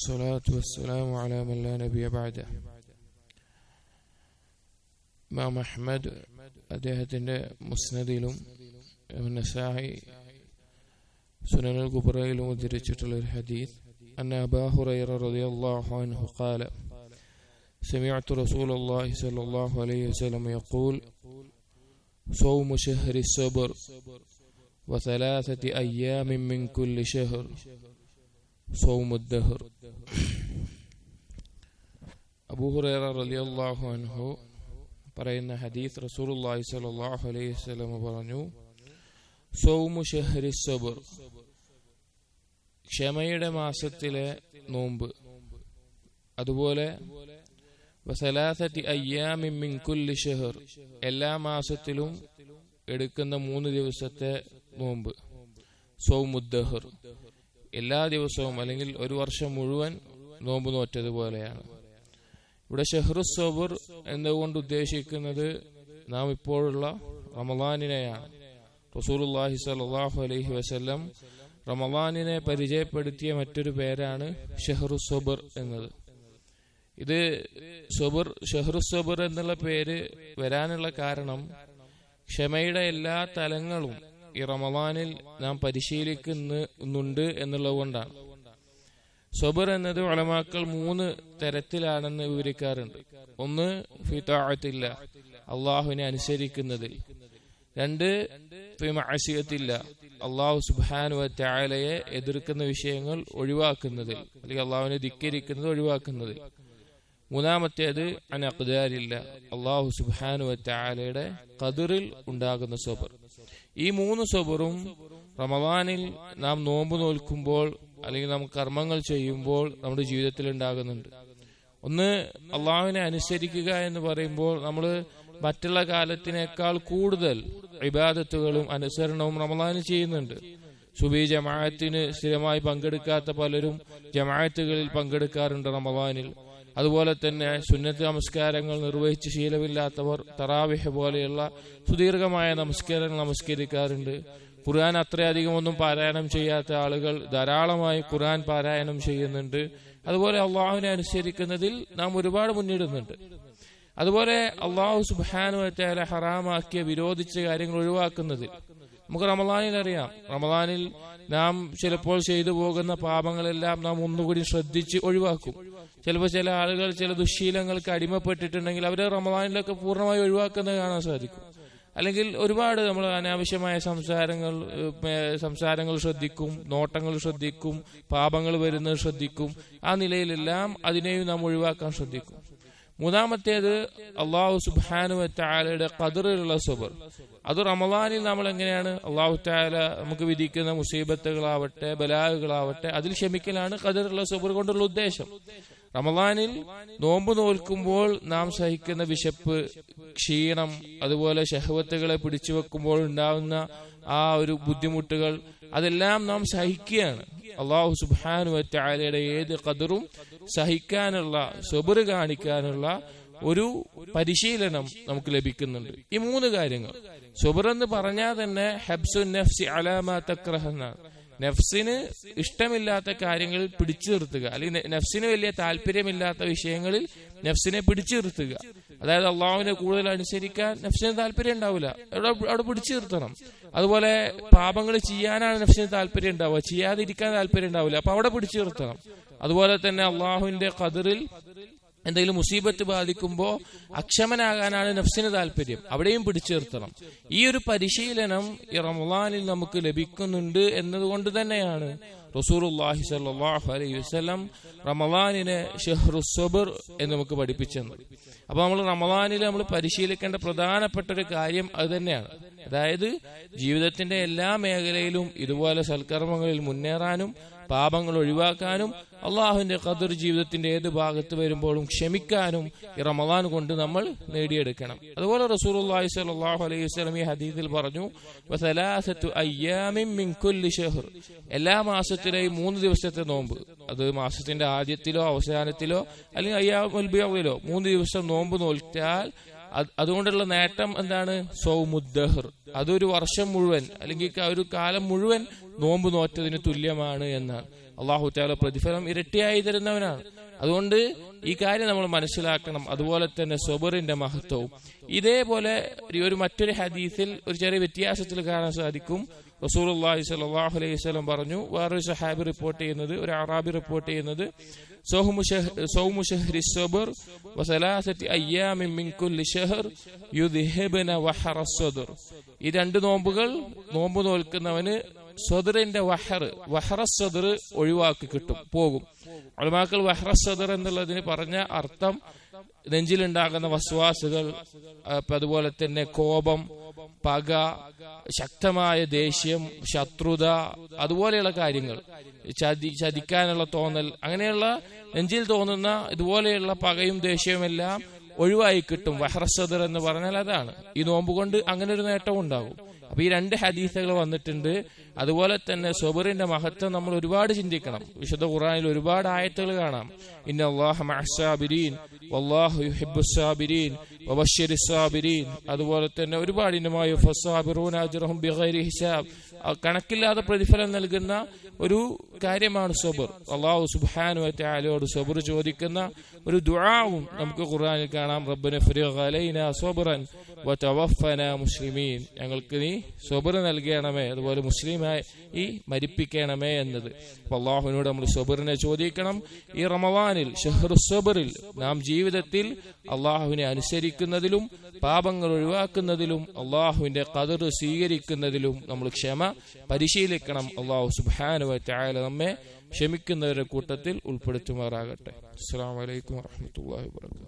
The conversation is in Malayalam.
والصلاة والسلام على من لا نبي بعده ഇമാം അഹ്മദ് അദ്ദേഹത്തിൻ്റെ മുസ്നദിലും നസായി സുനനുൽ കുബറയിലും ഉദ്ധരിച്ചിട്ടുള്ള ഒരു ഹദീസ് أن أبا هريرة رضي الله عنه قال سمعت رسول الله صلى الله عليه وسلم يقول صوم شهر الصبر وثلاثة أيام من كل شهر صوم الدهر അബൂ ഹുറൈറ റളിയല്ലാഹു അൻഹു പറയുന്ന ഹദീസ് റസൂലുള്ളാഹി സ്വല്ലല്ലാഹു അലൈഹി വസല്ലം പറഞ്ഞു സൗമു ഷഹരി സബർ ക്ഷമയുടെ മാസത്തിലെ നോമ്പ് അതുപോലെ വസലാസത്തി അയ്യാമിൻ മിൻ കുല്ലി ഷഹർ എല്ലാ മാസത്തിലും എടുക്കുന്ന മൂന്ന് ദിവസത്തെ നോമ്പ് സൗമുദ്ദഹർ എല്ലാ ദിവസവും അല്ലെങ്കിൽ ഒരു വർഷം മുഴുവൻ നോമ്പ് നോറ്റതുപോലെയാണ് ഇവിടെ ഷെഹ്റു സബർ എന്നുകൊണ്ട് ഉദ്ദേശിക്കുന്നത് നാം ഇപ്പോഴുള്ള റമദാനിനെയാണ് റസൂലുള്ളാഹി സ്വല്ലല്ലാഹു അലൈഹി വസല്ലം റമദാനിനെ പരിചയപ്പെടുത്തിയ മറ്റൊരു പേരാണ് ഷെഹ്റു സബർ എന്നത് ഇത് സബർ ഷെഹ്റു സബർ എന്നുള്ള പേര് വരാനുള്ള കാരണം ക്ഷമയുടെ എല്ലാ തലങ്ങളും ഈ റമദാനിൽ നാം പരിശീലിക്കുന്നുണ്ട് എന്നുള്ളത് കൊണ്ടാണ് സബർ എന്നത് വളമാക്കൾ മൂന്ന് തരത്തിലാണെന്ന് വിവരിക്കാറുണ്ട് ഒന്ന് ഫിതാഴത്തില്ല അള്ളാഹുവിനെ അനുസരിക്കുന്നതിൽ രണ്ട് ഫിമഅസിയത്തില്ല അള്ളാഹു സുബാനു ത്യാലയെ എതിർക്കുന്ന വിഷയങ്ങൾ ഒഴിവാക്കുന്നതിൽ അല്ലെങ്കിൽ അള്ളാഹുവിനെ ധിക്കരിക്കുന്നത് ഒഴിവാക്കുന്നതിൽ മൂന്നാമത്തേത് അനഖ്ദാരില്ല അള്ളാഹു സുബാനു ത്യാലയുടെ കതിറിൽ ഉണ്ടാകുന്ന സബർ ഈ മൂന്ന് സബറും റമദാനിൽ നാം നോമ്പ് നോൽക്കുമ്പോൾ അല്ലെങ്കിൽ നാം കർമ്മങ്ങൾ ചെയ്യുമ്പോൾ നമ്മുടെ ജീവിതത്തിൽ ഉണ്ടാകുന്നുണ്ട് ഒന്ന് അള്ളാഹുവിനെ അനുസരിക്കുക എന്ന് പറയുമ്പോൾ നമ്മൾ മറ്റുള്ള കാലത്തിനേക്കാൾ കൂടുതൽ ഇബാദത്തുകളും അനുസരണവും റമദാനിൽ ചെയ്യുന്നുണ്ട് സുബി ജമാഅത്തിന് സ്ഥിരമായി പങ്കെടുക്കാത്ത പലരും ജമാഅത്തുകളിൽ പങ്കെടുക്കാറുണ്ട് റമദാനിൽ അതുപോലെ തന്നെ സുന്നത്ത് നമസ്കാരങ്ങൾ നിർവഹിച്ച് ശീലമില്ലാത്തവർ തറാവിഹ പോലെയുള്ള സുദീർഘമായ നമസ്കാരങ്ങൾ നമസ്കരിക്കാറുണ്ട് ഖുർആൻ അത്രയധികം ഒന്നും പാരായണം ചെയ്യാത്ത ആളുകൾ ധാരാളമായി ഖുർആൻ പാരായണം ചെയ്യുന്നുണ്ട് അതുപോലെ അള്ളാഹുവിനെ അനുസരിക്കുന്നതിൽ നാം ഒരുപാട് മുന്നിടുന്നുണ്ട് അതുപോലെ അള്ളാഹു സുബാനുവറ്റാല ഹറാമാക്കിയ വിരോധിച്ച കാര്യങ്ങൾ ഒഴിവാക്കുന്നതിൽ നമുക്ക് റമദാനിൽ അറിയാം റമദാനിൽ നാം ചിലപ്പോൾ ചെയ്തു പോകുന്ന പാപങ്ങളെല്ലാം നാം ഒന്നുകൂടി ശ്രദ്ധിച്ച് ഒഴിവാക്കും ചിലപ്പോൾ ചില ആളുകൾ ചില ദുശീലങ്ങൾക്ക് അടിമപ്പെട്ടിട്ടുണ്ടെങ്കിൽ അവരെ റമദാനിലൊക്കെ പൂർണ്ണമായി ഒഴിവാക്കുന്നത് കാണാൻ സാധിക്കും അല്ലെങ്കിൽ ഒരുപാട് നമ്മൾ അനാവശ്യമായ സംസാരങ്ങൾ സംസാരങ്ങൾ ശ്രദ്ധിക്കും നോട്ടങ്ങൾ ശ്രദ്ധിക്കും പാപങ്ങൾ വരുന്നത് ശ്രദ്ധിക്കും ആ നിലയിലെല്ലാം അതിനെയും നാം ഒഴിവാക്കാൻ ശ്രദ്ധിക്കും മൂന്നാമത്തേത് അള്ളാഹു സുബാനു താലയുടെ കതിറിലുള്ള സുബർ അത് റമദാനിൽ നമ്മൾ എങ്ങനെയാണ് അള്ളാഹു താല നമുക്ക് വിധിക്കുന്ന മുസീബത്തുകളാവട്ടെ ബലാഹുകളാവട്ടെ അതിൽ ക്ഷമിക്കലാണ് കതിറുള്ള സുബർ കൊണ്ടുള്ള ഉദ്ദേശം റമദാനിൽ നോമ്പ് നോൽക്കുമ്പോൾ നാം സഹിക്കുന്ന വിശപ്പ് ക്ഷീണം അതുപോലെ ഷഹവത്തുകളെ പിടിച്ചു വെക്കുമ്പോൾ ഉണ്ടാവുന്ന ആ ഒരു ബുദ്ധിമുട്ടുകൾ അതെല്ലാം നാം സഹിക്കുകയാണ് അള്ളാഹു സുബാനു വറ്റാലയുടെ ഏത് കതിറും സഹിക്കാനുള്ള സൊബറ് കാണിക്കാനുള്ള ഒരു പരിശീലനം നമുക്ക് ലഭിക്കുന്നുണ്ട് ഈ മൂന്ന് കാര്യങ്ങൾ സൊബർ എന്ന് പറഞ്ഞാൽ തന്നെ ഹബ്സു നഫ്സി അലാമ തക്രഹ എന്നാണ് നഫ്സിന് ഇഷ്ടമില്ലാത്ത കാര്യങ്ങളിൽ പിടിച്ചു നിർത്തുക അല്ലെങ്കിൽ നഫ്സിന് വലിയ താല്പര്യമില്ലാത്ത വിഷയങ്ങളിൽ നഫ്സിനെ പിടിച്ചു നിർത്തുക അതായത് അള്ളാഹുവിനെ കൂടുതൽ അനുസരിക്കാൻ നഫ്സിന് താല്പര്യം ഉണ്ടാവില്ല അവിടെ അവിടെ പിടിച്ചു നിർത്തണം അതുപോലെ പാപങ്ങൾ ചെയ്യാനാണ് നഫ്സിന് താല്പര്യം ഉണ്ടാവുക ചെയ്യാതിരിക്കാൻ താല്പര്യം ഉണ്ടാവില്ല അപ്പൊ അവിടെ പിടിച്ചു നിർത്തണം അതുപോലെ തന്നെ അള്ളാഹുവിന്റെ കതിറിൽ എന്തെങ്കിലും മുസീബത്ത് ബാധിക്കുമ്പോൾ അക്ഷമനാകാനാണ് നഫ്സിന് താല്പര്യം അവിടെയും പിടിച്ചു നിർത്തണം ഈ ഒരു പരിശീലനം ഈ റമദാനിൽ നമുക്ക് ലഭിക്കുന്നുണ്ട് എന്നതുകൊണ്ട് തന്നെയാണ് റസൂറുല്ലാഹി സല്ലാഹു അലൈഹി വസ്ലം റമദാനിനെ ഷെഹ്റു സബർ എന്ന് നമുക്ക് പഠിപ്പിച്ചെന്ന് അപ്പൊ നമ്മൾ റമദാനിൽ നമ്മൾ പരിശീലിക്കേണ്ട പ്രധാനപ്പെട്ട ഒരു കാര്യം അത് തന്നെയാണ് അതായത് ജീവിതത്തിന്റെ എല്ലാ മേഖലയിലും ഇതുപോലെ സൽക്കർമ്മങ്ങളിൽ മുന്നേറാനും പാപങ്ങൾ ഒഴിവാക്കാനും അള്ളാഹുവിന്റെ ഖദർ ജീവിതത്തിന്റെ ഏത് ഭാഗത്ത് വരുമ്പോഴും ക്ഷമിക്കാനും ഈ റമദാൻ കൊണ്ട് നമ്മൾ നേടിയെടുക്കണം അതുപോലെ റസൂൽ സലാഹു അലൈഹി വസ്ലം ഈ ഹദീദിൽ പറഞ്ഞു എല്ലാ മാസത്തിലെയും മൂന്ന് ദിവസത്തെ നോമ്പ് അത് മാസത്തിന്റെ ആദ്യത്തിലോ അവസാനത്തിലോ അല്ലെങ്കിൽ അയ്യാമുൽബിയാവിലോ മൂന്ന് ദിവസം നോമ്പ് നോൽറ്റാൽ അത് അതുകൊണ്ടുള്ള നേട്ടം എന്താണ് സൗമുദ്ദഹർ അതൊരു വർഷം മുഴുവൻ അല്ലെങ്കിൽ ക- ഒരു കാലം മുഴുവൻ നോമ്പ് നോറ്റതിന് തുല്യമാണ് എന്നാണ് അള്ളാഹു താല പ്രതിഫലം ഇരട്ടിയായി തരുന്നവനാണ് അതുകൊണ്ട് ഈ കാര്യം നമ്മൾ മനസ്സിലാക്കണം അതുപോലെ തന്നെ സൊബറിന്റെ മഹത്വവും ഇതേപോലെ ഒരു- ഒരു മറ്റൊരു ഹദീസിൽ ഒരു ചെറിയ വ്യത്യാസത്തിൽ കാണാൻ സാധിക്കും റസൂൽ അള്ളാഹി സ്വല്ലല്ലാഹു അലൈഹി വസല്ലം പറഞ്ഞു വേറൊരു സഹാബി റിപ്പോർട്ട് ചെയ്യുന്നത് ഒരു അറാബി റിപ്പോർട്ട് ചെയ്യുന്നത് صوم شهر صوم شهر الصبر وثلاثة أيام من كل شهر يذهبن وحر الصدر ഈ രണ്ട് നോമ്പുകൾ നോമ്പ് നോൽക്കുന്നവന് സ്വദറിന്റെ വഹർ വഹറ സദർ ഒഴിവാക്കി കിട്ടും പോകും അൾമാക്കൾ വഹറ സദർ എന്നുള്ളതിന് പറഞ്ഞ അർത്ഥം നെഞ്ചിലുണ്ടാകുന്ന വസ്വാസുകൾ അപ്പൊ അതുപോലെ തന്നെ കോപം പക ശക്തമായ ദേഷ്യം ശത്രുത അതുപോലെയുള്ള കാര്യങ്ങൾ ചതി ചതിക്കാനുള്ള തോന്നൽ അങ്ങനെയുള്ള നെഞ്ചിൽ തോന്നുന്ന ഇതുപോലെയുള്ള പകയും ദേഷ്യവും എല്ലാം ഒഴിവായി കിട്ടും വഹ്റസദർ എന്ന് പറഞ്ഞാൽ അതാണ് ഈ നോമ്പ് കൊണ്ട് അങ്ങനെ ഒരു നേട്ടം ഉണ്ടാകും അപ്പൊ ഈ രണ്ട് ഹദീസുകൾ വന്നിട്ടുണ്ട് അതുപോലെ തന്നെ സൊബറിന്റെ മഹത്വം നമ്മൾ ഒരുപാട് ചിന്തിക്കണം വിശുദ്ധ ഖുറാനിൽ ഒരുപാട് ആയത്തുകൾ കാണാം ഇന്ന അള്ളാഹ മഹസാബിരീൻ വല്ലാഹു യുഹിബ്ബുസ്സാബിരീൻ വബശ്ശിരിസ്സാബിരീൻ അതുപോലെ തന്നെ ഒരുപാട് ഇനമായ ഫസ്സാബിറൂന അജ്റഹും ബിഗൈരി ഹിസാബ് ആ കണക്കില്ലാതെ പ്രതിഫലം നൽകുന്ന ഒരു കാര്യമാണ് സബർ അള്ളാഹു സുബ്ഹാനു വതആലയോട് സബർ ചോദിക്കുന്ന ഒരു ദുആവും നമുക്ക് ഖുർആനിൽ കാണാം റബ്ബന ഫരിഗ അലൈന സബറൻ വതവഫന മുസ്ലിമീൻ ഞങ്ങൾക്ക് നീ സബർ നൽകണമേ അതുപോലെ മുസ്ലിമായി ഈ മരിപ്പിക്കണമേ എന്നത് അപ്പൊ അള്ളാഹുവിനോട് നമ്മൾ സബറിനെ ചോദിക്കണം ഈ റമവാനിൽ ഷഹ്റു സബറിൽ നാം ജീവിതത്തിൽ അള്ളാഹുവിനെ അനുസരിക്കുന്നതിലും പാപങ്ങൾ ഒഴിവാക്കുന്നതിലും അള്ളാഹുവിന്റെ കതിർ സ്വീകരിക്കുന്നതിലും നമ്മൾ ക്ഷമ പരിശീലിക്കണം അള്ളാഹു സുബാനുവ ചായാല നമ്മെ ക്ഷമിക്കുന്നവരുടെ കൂട്ടത്തിൽ ഉൾപ്പെടുത്തുമാറാകട്ടെ അസ്സാം വലൈക്കും വാഹമത്തല്ലാ വാ